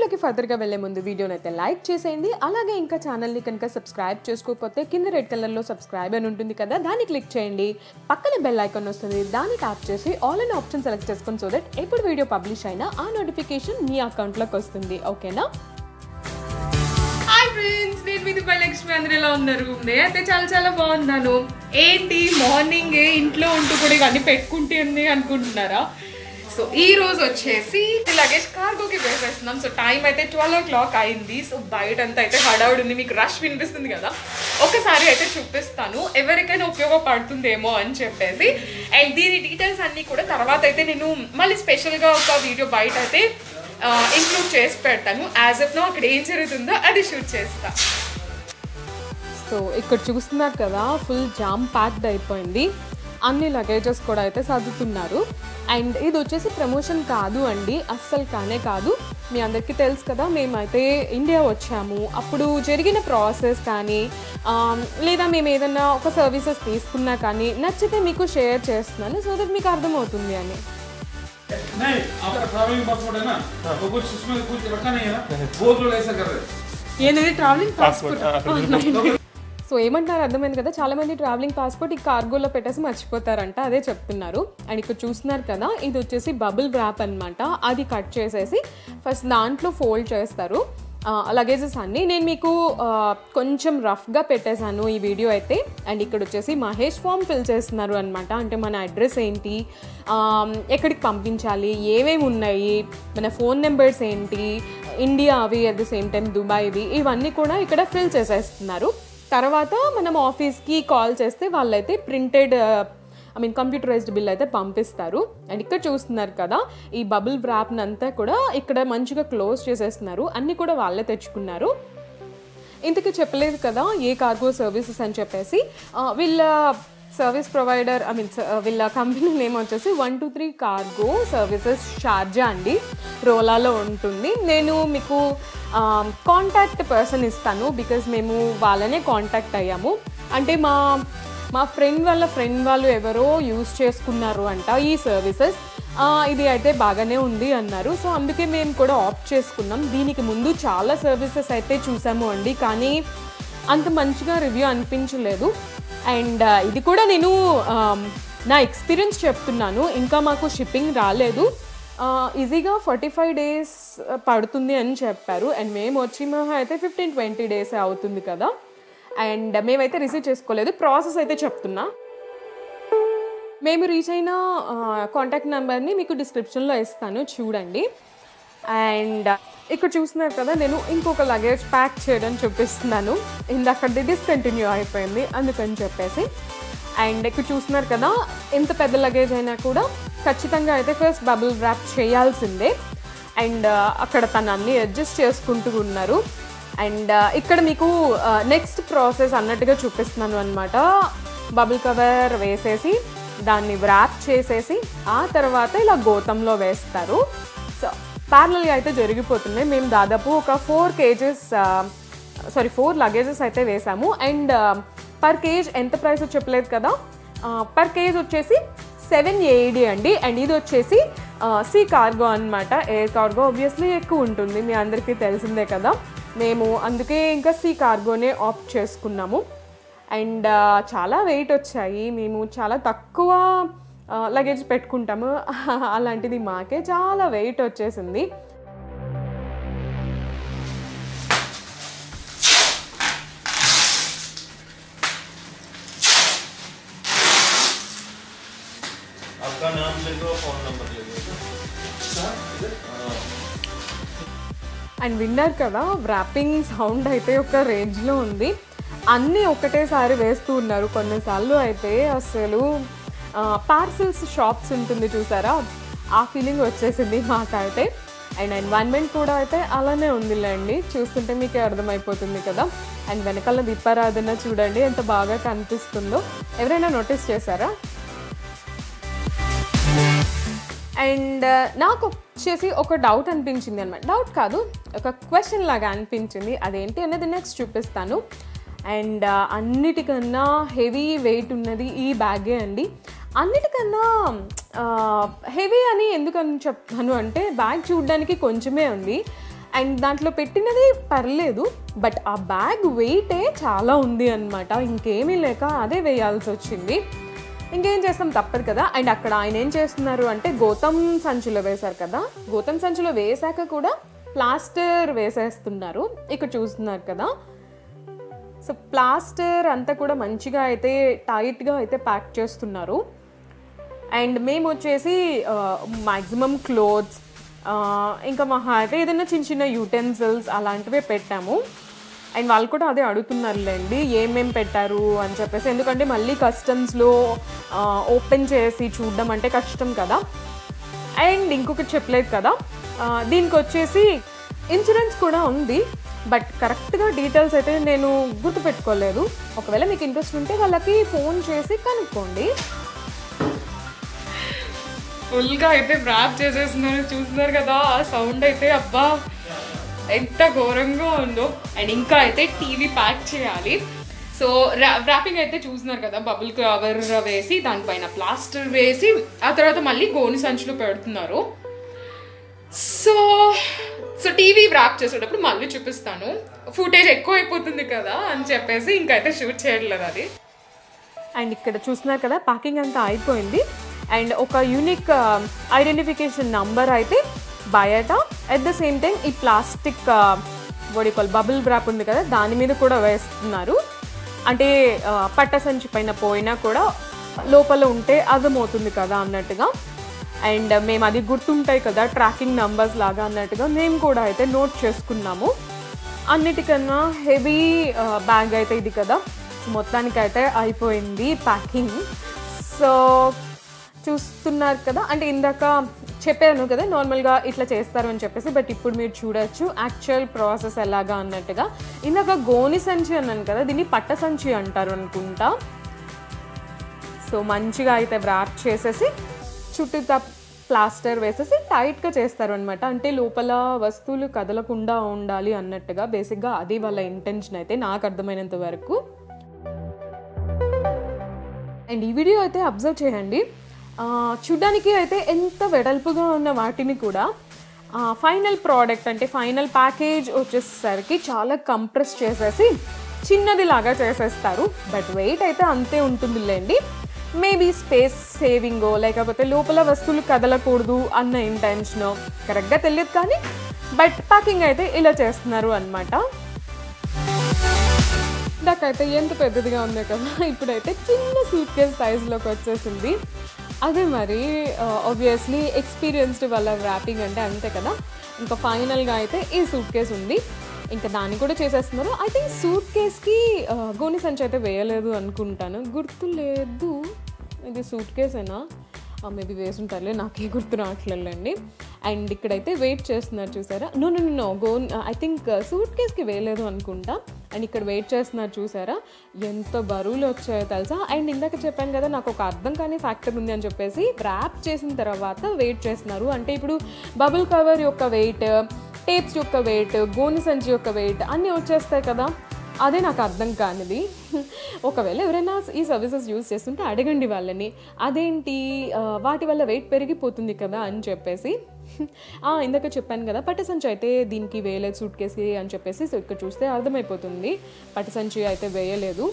వీడియోలోకి ఫర్దర్గా వెళ్ళే ముందు వీడియోని అయితే లైక్ చేసేయండి అలాగే ఇంకా ఛానల్ని కనుక సబ్స్క్రైబ్ చేసుకోకపోతే కింద రెడ్ కలర్లో సబ్స్క్రైబ్ అని ఉంటుంది కదా దాన్ని క్లిక్ చేయండి పక్కన బెల్ ఐకాన్ వస్తుంది దాన్ని ట్యాప్ చేసి ఆల్ అనే ఆప్షన్ సెలెక్ట్ చేసుకొని సో దట్ ఎప్పుడు వీడియో పబ్లిష్ అయినా ఆ నోటిఫికేషన్ మీ అకౌంట్లోకి వస్తుంది ఓకేనా హాయ్ ఫ్రెండ్స్ నేను మీది లక్ష్మి అందరు ఎలా ఉన్నారు నేనైతే చాలా చాలా బాగున్నాను ఏంటి మార్నింగ్ ఇంట్లో ఉంటూ కూడా ఇవన్నీ పెట్టుకుంటుంది అనుకుంటున్నారా సో ఈ రోజు వచ్చేసి లగేజ్ కార్గోకి వేసేస్తున్నాం సో టైం అయితే ట్వెల్వ్ ఓ క్లాక్ అయింది సో బయట అంతా అయితే హడావుడి ఉంది మీకు రష్ వినిపిస్తుంది కదా ఒకసారి అయితే చూపిస్తాను ఎవరికైనా ఉపయోగపడుతుందేమో అని చెప్పేసి అండ్ దీని డీటెయిల్స్ అన్నీ కూడా తర్వాత అయితే నేను మళ్ళీ స్పెషల్గా ఒక వీడియో బయట అయితే ఇంక్లూడ్ చేసి పెడతాను యాజ్ ఎఫ్ నో అక్కడ ఏం జరుగుతుందో అది షూట్ చేస్తా సో ఇక్కడ చూస్తున్నారు కదా ఫుల్ జామ్ ప్యాక్డ్ అయిపోయింది అన్ని లగేజెస్ కూడా అయితే సర్దుతున్నారు అండ్ ఇది వచ్చేసి ప్రమోషన్ కాదు అండి అస్సలు కానే కాదు మీ అందరికీ తెలుసు కదా మేమైతే ఇండియా వచ్చాము అప్పుడు జరిగిన ప్రాసెస్ కానీ ఆమ్, లేదా మేము ఏదైనా ఒక సర్వీసెస్ తీసుకున్నా కానీ నచ్చితే మీకు షేర్ చేస్తున్నాను సో దట్ మీకు అర్థమవుతుంది అని नहीं आपका ट्रैवलिंग पासपोर्ट है ना वो कुछ उसमें कुछ रखा नहीं है ना बहुत लोग ऐसा कर रहे हैं ఏంటంటే ట్రావెలింగ్ పాస్పోర్ట్ సో ఏమంటారు అర్థమైంది కదా చాలా మంది ట్రావెలింగ్ పాస్పోర్ట్ ఈ కార్గోలో పెట్టేసి మర్చిపోతారంట అదే చెప్తున్నారు అండ్ ఇక్కడ చూస్తున్నారు కదా ఇది వచ్చేసి బబుల్ ర్యాప్ అన్నమాట అది కట్ చేసేసి ఫస్ట్ దాంట్లో ఫోల్డ్ చేస్తారు లగేజెస్ అన్నీ నేను మీకు ఆ, కొంచెం రఫ్గా పెట్టేశాను ఈ వీడియో అయితే అండ్ ఇక్కడ వచ్చేసి మహేష్ ఫామ్ ఫిల్ చేస్తున్నారు అనమాట అంటే మన అడ్రస్ ఏంటి ఆ, ఎక్కడికి పంపించాలి ఏమేమి ఉన్నాయి మన ఫోన్ నెంబర్స్ ఏంటి ఇండియా అవి అట్ ద సేమ్ టైం దుబాయ్వి ఇవన్నీ కూడా ఇక్కడ ఫిల్ చేసేస్తున్నారు తర్వాత మనం ఆఫీస్కి కాల్ చేస్తే వాళ్ళైతే printed I mean computerized bill అయితే పంపిస్తారు అండ్ ఇక్కడ చూస్తున్నారు కదా ఈ బబుల్ వ్రాప్ని అంతా కూడా ఇక్కడ మంచిగా క్లోజ్ చేసేస్తున్నారు అన్నీ కూడా వాళ్ళే తెచ్చుకున్నారు ఇంతకీ చెప్పలేదు కదా ఏ కార్గో సర్వీసెస్ అని చెప్పేసి ఆ, వీళ్ళ సర్వీస్ ప్రొవైడర్ ఐ మీన్ వీళ్ళ కంపెనీ నేమ్ వచ్చేసి one two three cargo services Sharjah అండి రోలాలో ఉంటుంది నేను మీకు కాంటాక్ట్ పర్సన్ ఇస్తాను బికాజ్ మేము వాళ్ళనే కాంటాక్ట్ అయ్యాము అంటే మా మా ఫ్రెండ్ వాళ్ళ ఫ్రెండ్ వాళ్ళు ఎవరో యూజ్ చేసుకున్నారు అంట ఈ సర్వీసెస్ ఇది అయితే బాగానే ఉంది అన్నారు సో అందుకే మేము కూడా ఆప్ట్ చేసుకున్నాం దీనికి ముందు చాలా సర్వీసెస్ అయితే చూసాము అండి కానీ అంత మంచిగా రివ్యూ అనిపించలేదు అండ్ ఇది కూడా నేను ఆమ్, నా ఎక్స్పీరియన్స్ చెప్తున్నాను ఇంకా మాకు షిప్పింగ్ రాలేదు ఈజీగా ఫార్టీ ఫైవ్ డేస్ పడుతుంది అని చెప్పారు అండ్ మేము వచ్చి మహా అయితే ఫిఫ్టీన్ ట్వంటీ డేస్ అవుతుంది కదా అండ్ మేమైతే రిసీవ్ చేసుకోలేదు ప్రాసెస్ అయితే చెప్తున్నా మేము రీచ్ అయిన కాంటాక్ట్ నెంబర్ని మీకు డిస్క్రిప్షన్లో ఇస్తాను చూడండి అండ్ ఇక్కడ చూస్తున్నారు కదా నేను ఇంకొక లగేజ్ ప్యాక్ చేయడం చూపిస్తున్నాను ఇందాకది డిస్కంటిన్యూ అయిపోయింది అందుకని చెప్పేసి అండ్ ఇక్కడ చూస్తున్నారు కదా ఎంత పెద్ద లగేజ్ అయినా కూడా ఖచ్చితంగా అయితే ఫస్ట్ బబుల్ ర్యాప్ చేయాల్సిందే అండ్ అక్కడ తను అన్ని అడ్జస్ట్ చేసుకుంటూ ఉన్నారు అండ్ ఇక్కడ మీకు నెక్స్ట్ ప్రాసెస్ అన్నట్టుగా చూపిస్తున్నాను అనమాట బబుల్ కవర్ వేసేసి దాన్ని వ్రాప్ చేసేసి ఆ తర్వాత ఇలా గోతంలో వేస్తారు సో ప్యారలల్గా అయితే జరిగిపోతున్నాయి మేము దాదాపు ఒక four cages sorry four luggages అయితే వేసాము అండ్ పర్ కేజ్ ఎంత ప్రైస్ చెప్పలేదు కదా పర్ కేజ్ వచ్చేసి సెవెన్ ఏఈడి అండి అండ్ ఇది వచ్చేసి సి కార్గో అన్నమాట ఎయిర్ కార్గో ఆబ్వియస్లీ ఎక్కువ ఉంటుంది మీ అందరికీ తెలిసిందే కదా మేము అందుకే ఇంకా సి కార్గోనే ఆప్ట్ చేసుకున్నాము అండ్ చాలా వెయిట్ వచ్చాయి మేము చాలా తక్కువ లగేజ్ పెట్టుకుంటాము అలాంటిది మాకే చాలా వెయిట్ వచ్చేసింది आपका नाम लिखो फोन नंबर लिखो అండ్ విన్నారు కదా వ్రాపింగ్ సౌండ్ అయితే ఒక రేంజ్లో ఉంది అన్నీ ఒకటేసారి వేస్తూ ఉన్నారు కొన్నిసార్లు అయితే అసలు పార్సిల్స్ షాప్స్ ఉంటుంది చూసారా ఆ ఫీలింగ్ వచ్చేసింది మాకైతే అండ్ ఎన్వైర్న్మెంట్ కూడా అయితే అలానే ఉందిలేండి చూస్తుంటే మీకే అర్థమైపోతుంది కదా అండ్ వెనకాల దీపారాధన చూడండి ఎంత బాగా కనిపిస్తుందో ఎవరైనా నోటీస్ చేశారా అండ్ నాకు వచ్చేసి ఒక డౌట్ అనిపించింది అనమాట డౌట్ కాదు ఒక క్వశ్చన్ లాగా అనిపించింది అదేంటి అనేది నెక్స్ట్ చూపిస్తాను అండ్ అన్నిటికన్నా హెవీ వెయిట్ ఉన్నది ఈ బ్యాగే అండి అన్నిటికన్నా హెవీ అని ఎందుకని చెప్తాను అంటే బ్యాగ్ చూడడానికి కొంచెమే ఉంది అండ్ దాంట్లో పెట్టినది పర్లేదు బట్ ఆ బ్యాగ్ వెయిటే చాలా ఉంది అనమాట ఇంకేమీ లేక అదే వేయాల్సి వచ్చింది ఇంకేం చేస్తాం తప్పదు కదా అండ్ అక్కడ ఆయన ఏం చేస్తున్నారు అంటే గౌతమ్ సంచిలో వేశారు కదా గౌతమ్ సంచిలో వేశాక కూడా ప్లాస్టర్ వేసేస్తున్నారు ఇక్కడ చూస్తున్నారు కదా సో ప్లాస్టర్ అంతా కూడా మంచిగా అయితే టైట్గా అయితే ప్యాక్ చేస్తున్నారు అండ్ మేము వచ్చేసి మ్యాక్సిమం క్లోత్స్ ఇంకా మహా అయితే ఏదైనా చిన్న చిన్న యూటెన్సిల్స్ అలాంటివే పెట్టాము అండ్ వాళ్ళు కూడా అదే అడుగుతున్నారులేండి ఏమేం పెట్టారు అని చెప్పేసి ఎందుకంటే మళ్ళీ కస్టమ్స్లో ఓపెన్ చేసి చూడడం అంటే కష్టం కదా అండ్ ఇంకొకటి చెప్పలేదు కదా ఆ, దీనికి వచ్చేసి ఇన్సూరెన్స్ కూడా ఉంది బట్ కరెక్ట్గా డీటెయిల్స్ అయితే నేను గుర్తుపెట్టుకోలేదు ఒకవేళ మీకు ఇంట్రెస్ట్ ఉంటే వాళ్ళకి ఫోన్ చేసి కనుక్కోండి ఫుల్గా అయితే ర్యాప్ చేసేస్తున్నారు చూస్తున్నారు కదా ఆ సౌండ్ అయితే అబ్బా ఎంత ఘోరంగా ఉందో అండ్ ఇంకా అయితే టీవీ ప్యాక్ చేయాలి సో ర్యాపింగ్ అయితే చూస్తున్నారు కదా బబుల్ కవర్ వేసి దానిపైన ప్లాస్టర్ వేసి ఆ తర్వాత మళ్ళీ గోని సంచులు పెడుతున్నారు సో సో టీవీ ర్యాప్ చేసేటప్పుడు మళ్ళీ చూపిస్తాను ఫుటేజ్ ఎక్కువ అయిపోతుంది కదా అని చెప్పేసి ఇంకైతే షూట్ చేయట్లేదు అది అండ్ ఇక్కడ చూస్తున్నారు కదా ప్యాకింగ్ అంతా అయిపోయింది అండ్ ఒక యూనిక్ ఐడెంటిఫికేషన్ నంబర్ అయితే బయట అట్ ద సేమ్ టైం ఈ ప్లాస్టిక్ కాల్ బబుల్ ర్యాప్ ఉంది కదా దాని మీద కూడా వేస్తున్నారు అంటే ఆ, పట్ట సంచి పైన పోయినా కూడా లోపల ఉంటే అర్థమవుతుంది కదా అన్నట్టుగా అండ్ మేము అది గుర్తుంటాయి కదా ట్రాకింగ్ నంబర్స్ లాగా అన్నట్టుగా మేము కూడా అయితే నోట్ చేసుకున్నాము అన్నిటికన్నా హెవీ బ్యాగ్ అయితే ఇది కదా మొత్తానికైతే అయిపోయింది ప్యాకింగ్ సో చూస్తున్నారు కదా అంటే ఇందాక చెప్పాను కదా నార్మల్గా ఇట్లా చేస్తారు అని చెప్పేసి బట్ ఇప్పుడు మీరు చూడొచ్చు యాక్చువల్ ప్రాసెస్ ఎలాగా అన్నట్టుగా ఇందాక గోని సంచి అన్నాను కదా దీన్ని పట్ట సంచి అంటారు అనుకుంటా సో మంచిగా అయితే వ్రాప్ చేసేసి చుట్టూ ప్లాస్టర్ వేసేసి టైట్గా చేస్తారు అనమాట అంటే లోపల వస్తువులు కదలకుండా ఉండాలి అన్నట్టుగా బేసిక్గా అది వాళ్ళ ఇంటెన్షన్ అయితే నాకు అర్థమైనంత వరకు అండ్ ఈ వీడియో అయితే అబ్జర్వ్ చేయండి ఆ, చూడ్డానికి అయితే ఎంత వెడల్పుగా ఉన్న వాటిని కూడా ఫైనల్ ప్రోడక్ట్ అంటే ఫైనల్ ప్యాకేజ్ వచ్చేసరికి చాలా కంప్రెస్ చేసేసి చిన్నది లాగా చేసేస్తారు బట్ వెయిట్ అయితే అంతే ఉంటుందిలేండి మేబీ స్పేస్ సేవింగో లేకపోతే లోపల వస్తువులు కదలకూడదు అన్న ఇంటెన్షనో కరెక్ట్గా తెలియదు కానీ బట్ ప్యాకింగ్ అయితే ఇలా చేస్తున్నారు అనమాట నాకైతే ఎంత పెద్దదిగా ఉంది కదా ఇప్పుడైతే చిన్న సూట్ కేస్ సైజులోకి వచ్చేసింది అదే మరి ఆబ్వియస్లీ ఎక్స్పీరియన్స్డ్ వాళ్ళ ర్యాపింగ్ అంటే అంతే కదా ఇంకా ఫైనల్గా అయితే ఈ సూట్ కేస్ ఉంది ఇంకా దాన్ని కూడా చేసేస్తున్నారు ఐ థింక్ సూట్ కేస్కి గోని సంచి అయితే వేయలేదు అనుకుంటాను గుర్తు లేదు ఇది సూట్ కేసేనా మేబీ వేసుంటారులే నాకే గుర్తు రావట్లేదండి అండ్ ఇక్కడైతే వెయిట్ చేస్తున్నారు చూసారా no no no go I think సూట్ కేస్కి వేయలేదు అనుకుంటా అండ్ ఇక్కడ వెయిట్ చేస్తున్నారు చూసారా ఎంత బరువులు వచ్చాయో తెలుసా అండ్ ఇందాక చెప్పాను కదా నాకు ఒక అర్థం కాని ఫ్యాక్టర్ ఉంది అని చెప్పేసి ర్యాప్ చేసిన తర్వాత వెయిట్ చేస్తున్నారు అంటే ఇప్పుడు బబుల్ కవర్ యొక్క వెయిట్ టేప్స్ యొక్క వెయిట్ గోని సంచి యొక్క వెయిట్ అన్నీ వచ్చేస్తాయి కదా అదే నాకు అర్థం కానిది ఒకవేళ ఎవరైనా ఈ సర్వీసెస్ యూజ్ చేస్తుంటే అడగండి వాళ్ళని అదేంటి ఆ, వాటి వల్ల వెయిట్ పెరిగిపోతుంది కదా అని చెప్పేసి ఆ, ఇందాక చెప్పాను కదా పట్టసంచి అయితే దీనికి వేయలేదు సూట్ కేసుకి అని చెప్పేసి సో ఇక్కడ చూస్తే అర్థమైపోతుంది పట్టసంచి అయితే వేయలేదు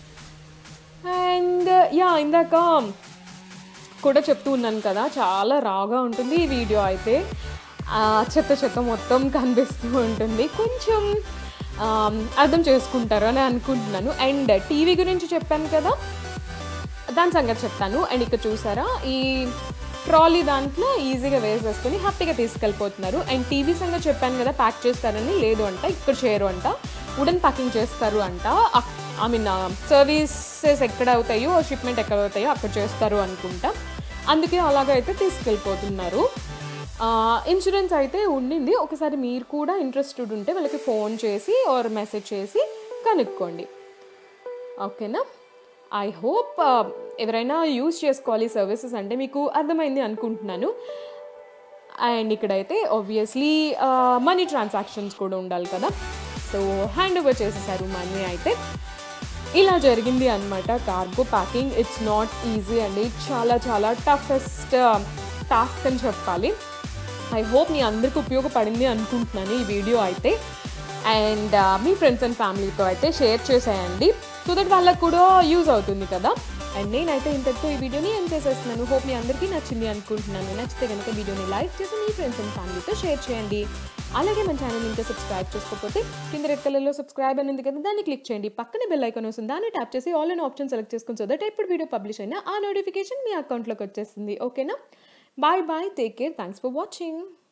అండ్ యా ఇందాక కూడా చెప్తూ ఉన్నాను కదా చాలా రాగా ఉంటుంది ఈ వీడియో అయితే ఆ, చెత్త చెత్త మొత్తం కనిపిస్తూ ఉంటుంది కొంచెం ఆ, అర్థం చేసుకుంటారు అని అనుకుంటున్నాను అండ్ టీవీ గురించి చెప్పాను కదా దాని సంగతి చెప్తాను అండ్ ఇక్కడ చూసారా ఈ ట్రాలీ దాంట్లో ఈజీగా వేసేసుకొని హ్యాపీగా తీసుకెళ్ళిపోతున్నారు అండ్ టీవీ సంగతి చెప్పాను కదా ప్యాక్ చేస్తారని లేదు అంట ఇక్కడ చేయరు అంట వుడెన్ ప్యాకింగ్ చేస్తారు అంట ఐ మీన్ సర్వీసెస్ ఎక్కడ అవుతాయో షిప్మెంట్ ఎక్కడ అవుతాయో అక్కడ చేస్తారు అనుకుంటా అందుకే అలాగైతే తీసుకెళ్ళిపోతున్నారు ఇన్సూరెన్స్ అయితే ఉండింది ఒకసారి మీరు కూడా ఇంట్రెస్టెడ్ ఉంటే వాళ్ళకి ఫోన్ చేసి ఆర్ మెసేజ్ చేసి కనుక్కోండి ఓకేనా ఐ హోప్ ఎవరైనా యూజ్ చేసుకోవాలి సర్వీసెస్ అంటే మీకు అర్థమైంది అనుకుంటున్నాను అండ్ ఇక్కడైతే ఆబ్వియస్లీ మనీ ట్రాన్సాక్షన్స్ కూడా ఉండాలి కదా సో హ్యాండ్ ఓవర్ చేసేసారు మనీ అయితే ఇలా జరిగింది అనమాట cargo packing it's not easy అండి చాలా చాలా టఫెస్ట్ టాస్క్ అని చెప్పాలి ఐ హోప్ మీ అందరికీ ఉపయోగపడింది అనుకుంటున్నాను ఈ వీడియో అయితే అండ్ మీ ఫ్రెండ్స్ అండ్ ఫ్యామిలీతో అయితే షేర్ చేసేయండి సో దట్ వాళ్ళకు కూడా యూజ్ అవుతుంది కదా అండ్ నేనైతే ఇంతటితో ఈ వీడియోని ఏం చేసేస్తున్నాను హోప్ మీ అందరికీ నచ్చింది అనుకుంటున్నాను నచ్చితే కనుక వీడియోని లైక్ చేసి మీ ఫ్రెండ్స్ అండ్ ఫ్యామిలీతో షేర్ చేయండి అలాగే మన ఛానల్ ఇంకా సబ్స్క్రైబ్ చేసుకోకపోతే కింద రెడ్ కలర్లో సబ్స్క్రైబ్ అని ఉంది కదా దాన్ని క్లిక్ చేయండి పక్కనే బెల్ ఐకాన్ వస్తుంది దాన్ని ట్యాప్ చేసి ఆల్ అండ్ ఆప్షన్ సెలెక్ట్ చేసుకుని సో దట్ ఎప్పుడు వీడియో పబ్లిష్ అయినా ఆ నోటిఫికేషన్ మీ అకౌంట్లోకి వచ్చేస్తుంది ఓకేనా bye bye take care thanks for watching